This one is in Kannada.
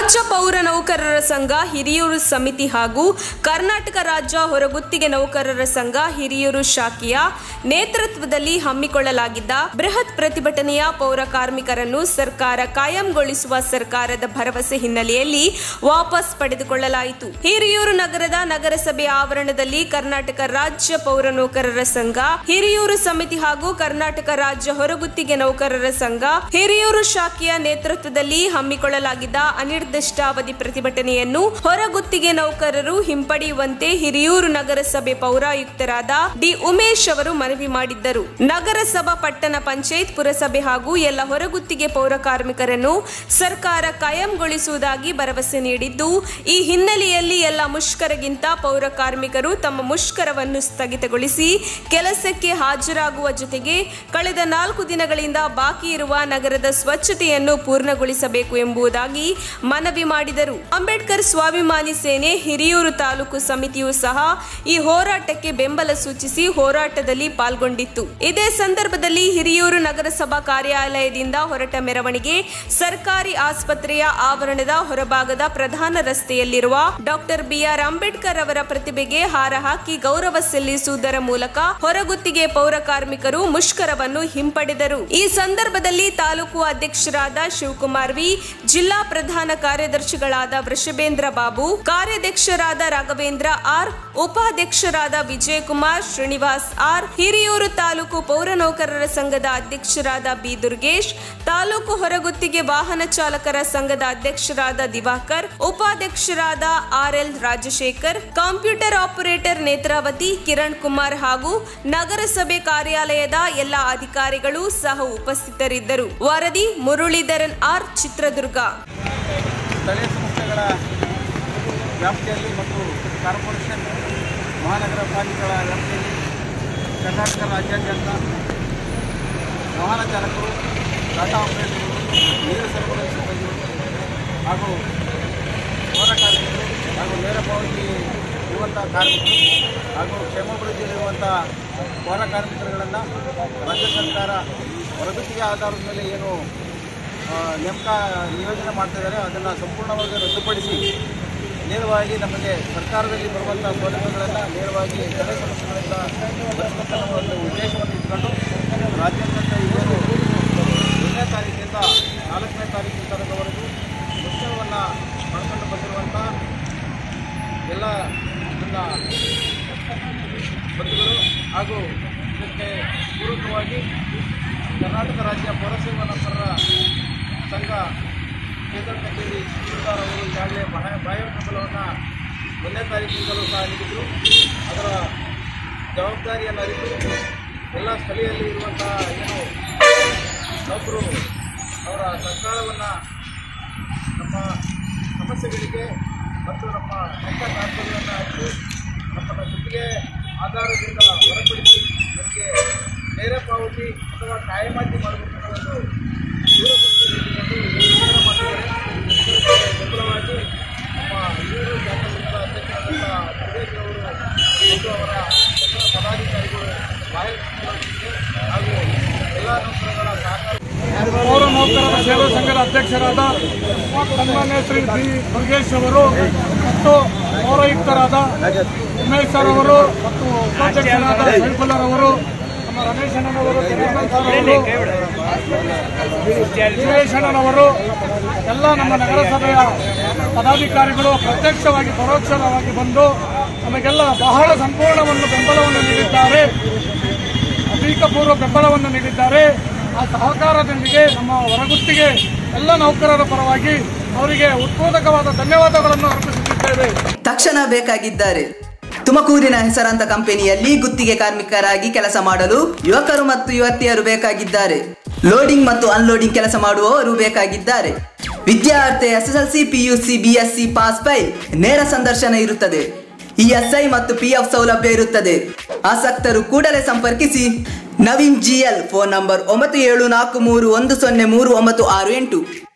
ರಾಜ್ಯ ಪೌರ ನೌಕರರ ಸಂಘ ಹಿರಿಯೂರು ಸಮಿತಿ ಹಾಗೂ ಕರ್ನಾಟಕ ರಾಜ್ಯ ಹೊರಗುತ್ತಿಗೆ ನೌಕರರ ಸಂಘ ಹಿರಿಯೂರು ಶಾಖೆಯ ನೇತೃತ್ವದಲ್ಲಿ ಹಮ್ಮಿಕೊಳ್ಳಲಾಗಿದ್ದ ಬೃಹತ್ ಪ್ರತಿಭಟನೆಯ ಪೌರ ಕಾರ್ಮಿಕರನ್ನು ಸರ್ಕಾರ ಕಾಯಂಗೊಳಿಸುವ ಸರ್ಕಾರದ ಭರವಸೆ ಹಿನ್ನೆಲೆಯಲ್ಲಿ ವಾಪಸ್ ಪಡೆದುಕೊಳ್ಳಲಾಯಿತು ಹಿರಿಯೂರು ನಗರದ ನಗರಸಭೆ ಆವರಣದಲ್ಲಿ ಕರ್ನಾಟಕ ರಾಜ್ಯ ಪೌರ ನೌಕರರ ಸಂಘ ಹಿರಿಯೂರು ಸಮಿತಿ ಹಾಗೂ ಕರ್ನಾಟಕ ರಾಜ್ಯ ಹೊರಗುತ್ತಿಗೆ ನೌಕರರ ಸಂಘ ಹಿರಿಯೂರು ಶಾಖೆಯ ನೇತೃತ್ವದಲ್ಲಿ ಹಮ್ಮಿಕೊಳ್ಳಲಾಗಿದ್ದ ಅನಿರ್ದಿಷ್ಟಾವಧಿ ಪ್ರತಿಭಟನೆಯನ್ನು ಹೊರಗುತ್ತಿಗೆ ನೌಕರರು ಹಿಂಪಡೆಯುವಂತೆ ಹಿರಿಯೂರು ನಗರಸಭೆ ಪೌರಾಯುಕ್ತರಾದ ಡಿ ಉಮೇಶ್ ಅವರು ಮನವಿ ಮಾಡಿದ್ದರು ನಗರಸಭಾ ಪಟ್ಟಣ ಪಂಚಾಯತ್ ಪುರಸಭೆ ಹಾಗೂ ಎಲ್ಲ ಹೊರಗುತ್ತಿಗೆ ಪೌರ ಕಾರ್ಮಿಕರನ್ನು ಸರ್ಕಾರ ಕಾಯಂಗೊಳಿಸುವುದಾಗಿ ಭರವಸೆ ನೀಡಿದ್ದು ಈ ಹಿನ್ನೆಲೆಯಲ್ಲಿ ಎಲ್ಲ ಮುಷ್ಕರಗಿಂತ ಪೌರ ಕಾರ್ಮಿಕರು ತಮ್ಮ ಮುಷ್ಕರವನ್ನು ಸ್ಥಗಿತಗೊಳಿಸಿ ಕೆಲಸಕ್ಕೆ ಹಾಜರಾಗುವ ಜೊತೆಗೆ ಕಳೆದ ನಾಲ್ಕು ದಿನಗಳಿಂದ ಬಾಕಿ ಇರುವ ನಗರದ ಸ್ವಚ್ಛತೆಯನ್ನು ಪೂರ್ಣಗೊಳಿಸಬೇಕು ಎಂಬುದಾಗಿ ಮನವಿ ಮಾಡಿದರು ಅಂಬೇಡ್ಕರ್ ಸ್ವಾಭಿಮಾನಿ ಸೇನೆ ಹಿರಿಯೂರು ತಾಲೂಕು ಸಮಿತಿಯು ಸಹ ಈ ಹೋರಾಟಕ್ಕೆ ಬೆಂಬಲ ಸೂಚಿಸಿ ಹೋರಾಟದಲ್ಲಿ ಪಾಲ್ಗೊಂಡಿತ್ತು ಇದೇ ಸಂದರ್ಭದಲ್ಲಿ ಹಿರಿಯೂರು ನಗರಸಭಾ ಕಾರ್ಯಾಲಯದಿಂದ ಹೊರಟ ಮೆರವಣಿಗೆ ಸರ್ಕಾರಿ ಆಸ್ಪತ್ರೆಯ ಆವರಣದ ಹೊರಭಾಗದ ಪ್ರಧಾನ ರಸ್ತೆಯಲ್ಲಿರುವ ಡಾಕ್ಟರ್ ಬಿಆರ್ ಅಂಬೇಡ್ಕರ್ ಅವರ ಪ್ರತಿಭೆಗೆ ಹಾರ ಹಾಕಿ ಗೌರವ ಸಲ್ಲಿಸುವುದರ ಮೂಲಕ ಹೊರಗುತ್ತಿಗೆ ಪೌರ ಕಾರ್ಮಿಕರು ಮುಷ್ಕರವನ್ನು ಹಿಂಪಡೆದರು ಈ ಸಂದರ್ಭದಲ್ಲಿ ತಾಲೂಕು ಅಧ್ಯಕ್ಷರಾದ ಶಿವಕುಮಾರ್ ವಿ ಜಿಲ್ಲಾ ಪ್ರಧಾನ ಕಾರ್ಯದರ್ಶಿಗಳಾದ ವೃಷಭೇಂದ್ರ ಬಾಬು ಕಾರ್ಯಾಧ್ಯಕ್ಷರಾದ ರಾಘವೇಂದ್ರ ಆರ್ ಉಪಾಧ್ಯಕ್ಷರಾದ ವಿಜಯಕುಮಾರ್ ಶ್ರೀನಿವಾಸ್ ಆರ್ ಹಿರಿಯೂರು ತಾಲೂಕು ಪೌರ ನೌಕರರ ಸಂಘದ ಅಧ್ಯಕ್ಷರಾದ ಬಿ ದುರ್ಗೇಶ್ ತಾಲೂಕು ಹೊರಗುತ್ತಿಗೆ ವಾಹನ ಚಾಲಕರ ಸಂಘದ ಅಧ್ಯಕ್ಷರಾದ ದಿವಾಕರ್ ಉಪಾಧ್ಯಕ್ಷರಾದ R L Rajashekar computer operator Netravati Kiran Kumar ಹಾಗೂ ನಗರಸಭೆ ಕಾರ್ಯಾಲಯದ ಎಲ್ಲ ಅಧಿಕಾರಿಗಳು ಸಹ ಉಪಸ್ಥಿತರಿದ್ದರು ವರದಿ ಮುರಳೀಧರನ್ ಆರ್ ಚಿತ್ರದುರ್ಗ ಸ್ಥಳೀಯ ಸಂಸ್ಥೆಗಳ ವ್ಯಾಪ್ತಿಯಲ್ಲಿ ಮತ್ತು ಕಾರ್ಪೊರೇಷನ್ ಮಹಾನಗರ ಪಾಲಿಕೆಗಳ ವ್ಯಾಪ್ತಿಯಲ್ಲಿ ಕರ್ನಾಟಕ ರಾಜ್ಯಾದ್ಯಂತ ವಾಹನ ಚಾಲಕರು ಟಾಟಾ ಆಪರೇಟರ್ಗಳು ನೀರು ಸರಬರಾಜು ಸಿಬ್ಬಂದಿಗಳು ಹಾಗೂ ಪೌರ ಕಾರ್ಮಿಕರು ಹಾಗೂ ನೇರ ಪಾವತಿ ಇರುವಂಥ ಕಾರ್ಮಿಕರು ಹಾಗೂ ಕ್ಷೇಮಾಭಿವೃದ್ಧಿಯಲ್ಲಿರುವಂಥ ಪೌರ ಕಾರ್ಮಿಕರುಗಳನ್ನು ರಾಜ್ಯ ಸರ್ಕಾರ ಹೊರಗುತ್ತಿಗೆ ಆಧಾರದ ಮೇಲೆ ಏನು ಆ, ನೇಮಕ ನಿಯೋಜನೆ ಮಾಡ್ತಾ ಇದ್ದಾರೆ ಅದನ್ನು ಸಂಪೂರ್ಣವಾಗಿ ರದ್ದುಪಡಿಸಿ ನೇರವಾಗಿ ನಮಗೆ ಸರ್ಕಾರದಲ್ಲಿ ಬರುವಂಥ ಸೌಲಭ್ಯಗಳನ್ನು ನೇರವಾಗಿ ಜನ ಸಮಸ್ಯೆಗಳಿಂದ ಬರೆಸಬೇಕನ್ನೋ ಒಂದು ಉದ್ದೇಶವನ್ನು ಇಟ್ಕೊಂಡು ರಾಜ್ಯಾದ್ಯಂತ ಇವರು ಒಂದನೇ ತಾರೀಕಿಂದ ನಾಲ್ಕನೇ ತಾರೀಕಿನ ತನಕವರೆಗೂ ಮುಷ್ಕರವನ್ನು ಮಾಡ್ಕೊಂಡು ಬಂದಿರುವಂಥ ಎಲ್ಲ ನನ್ನ ಬಂಧುಗಳು ಹಾಗೂ ಇದಕ್ಕೆ ಪೂರಕವಾಗಿ ಕರ್ನಾಟಕ ರಾಜ್ಯ ಪೌರಸೇವಾ ನೌಕರರ ಸಂಘ ಕೇಂದ್ರ ಕಚೇರಿ ಶಿವಕುಮಾರ್ ಅವರು ಈಗಾಗಲೇ ಬಾಹ್ಯ ಬಾಹ್ಯ ಬೆಂಬಲವನ್ನು ಒಂದನೇ ತಾರೀಕಿನಿಂದಲೂ ಸಹ ನೀಡಿದರು ಅದರ ಜವಾಬ್ದಾರಿಯನ್ನು ಅರಿತು ಎಲ್ಲ ಸ್ಥಳೀಯಲ್ಲಿ ಇರುವಂತಹ ಏನು ನೌಕರು ಅವರ ಸರ್ಕಾರವನ್ನು ನಮ್ಮ ಸಮಸ್ಯೆಗಳಿಗೆ ಮತ್ತು ನಮ್ಮ ಲೆಕ್ಕ ತಾತ್ಪರ್ಯವನ್ನು ಅರಿತು ನಮ್ಮನ್ನು ಗುತ್ತಿಗೆ ಆಧಾರದಿಂದ ಹೊರಪಡಿಸಿ ನಮಗೆ ನೇರ ಪಾವತಿ ಅಥವಾ ಕಾಯಮಾತಿ ಮಾಡಬೇಕು ಅನ್ನೋ ಒಂದು ದೂರದೃಷ್ಟಿ ಇಟ್ಟುಕೊಂಡು ನಿರ್ಧಾರ ಮಾಡಿದ್ದಾರೆ ಇದಕ್ಕೆ ಬೆಂಬಲವಾಗಿ ನಮ್ಮ ಹಿರಿಯೂರು ಜಾತಿ ಸಂಘದ ಅಧ್ಯಕ್ಷರಾದಂಥ ಸುರೇಶ್ ಅವರು ಮತ್ತು ಅವರ ಎಲ್ಲ ಪದಾಧಿಕಾರಿಗಳು ಬಾಹ್ಯ ಹಾಗೂ ಎಲ್ಲ ನೌಕರಗಳ ಸಹಕಾರ ಪೌರ ನೌಕರರ ಸೇವಾ ಸಂಘದ ಅಧ್ಯಕ್ಷರಾದ ಸನ್ಮಾನ್ಯ ಶ್ರೀ ಬಿ ದುರ್ಗೇಶ್ ಅವರು ಮತ್ತು ಪೌರಾಯುಕ್ತರಾದ ಉಮೇಶ್ ಸರ್ ಅವರು ಮತ್ತು ಉಪಾಧ್ಯಕ್ಷರಾದ ಸೈಫುಲ್ಲರ್ ಅವರು ನಮ್ಮ ರಮೇಶ್ ಅಣ್ಣನವರು ಜನಾರ್ದನ್ ಸರ್ ಅವರು ವೀರೇಶ್ ಅಣ್ಣನವರು ಎಲ್ಲ ನಮ್ಮ ನಗರಸಭೆಯ ಪದಾಧಿಕಾರಿಗಳು ಪ್ರತ್ಯಕ್ಷವಾಗಿ ಪರೋಕ್ಷವಾಗಿ ಬಂದು ನಮಗೆಲ್ಲ ಬಹಳ ಸಂಪೂರ್ಣವನ್ನು ಬೆಂಬಲವನ್ನು ನೀಡಿದ್ದಾರೆ ಅಧಿಕಪೂರ್ವ ಬೆಂಬಲವನ್ನು ನೀಡಿದ್ದಾರೆ ಆ ಸಹಕಾರದೊಂದಿಗೆ ನಮ್ಮ ಹೊರಗುತ್ತಿಗೆ ಎಲ್ಲ ನೌಕರರ ಪರವಾಗಿ ಅವರಿಗೆ ಉತ್ಪಾದಕವಾದ ಧನ್ಯವಾದಗಳನ್ನು ಅರ್ಪಿಸುತ್ತಿದ್ದೇವೆ ತಕ್ಷಣ ಬೇಕಾಗಿದ್ದಾರೆ ತುಮಕೂರಿನ ಹೆಸರಾಂತ ಕಂಪನಿಯಲ್ಲಿ ಗುತ್ತಿಗೆ ಕಾರ್ಮಿಕರಾಗಿ ಕೆಲಸ ಮಾಡಲು ಯುವಕರು ಮತ್ತು ಯುವತಿಯರು ಬೇಕಾಗಿದ್ದಾರೆ ಲೋಡಿಂಗ್ ಮತ್ತು ಅನ್ಲೋಡಿಂಗ್ ಕೆಲಸ ಮಾಡುವವರು ಬೇಕಾಗಿದ್ದಾರೆ ವಿದ್ಯಾರ್ಥಿ SSLC PUC BSc pass fail ನೇರ ಸಂದರ್ಶನ ಇರುತ್ತದೆ ಇಎಸ್ಐ ಮತ್ತು ಪಿಎಫ್ ಸೌಲಭ್ಯ ಇರುತ್ತದೆ ಆಸಕ್ತರು ಕೂಡಲೇ ಸಂಪರ್ಕಿಸಿ ನವೀನ್ ಜಿಎಲ್ ಫೋನ್ ನಂಬರ್ ಒಂಬತ್ತು ಏಳು ನಾಲ್ಕು ಮೂರು ಒಂದು ಸೊನ್ನೆ ಮೂರು ಒಂಬತ್ತು ಆರು ಎಂಟು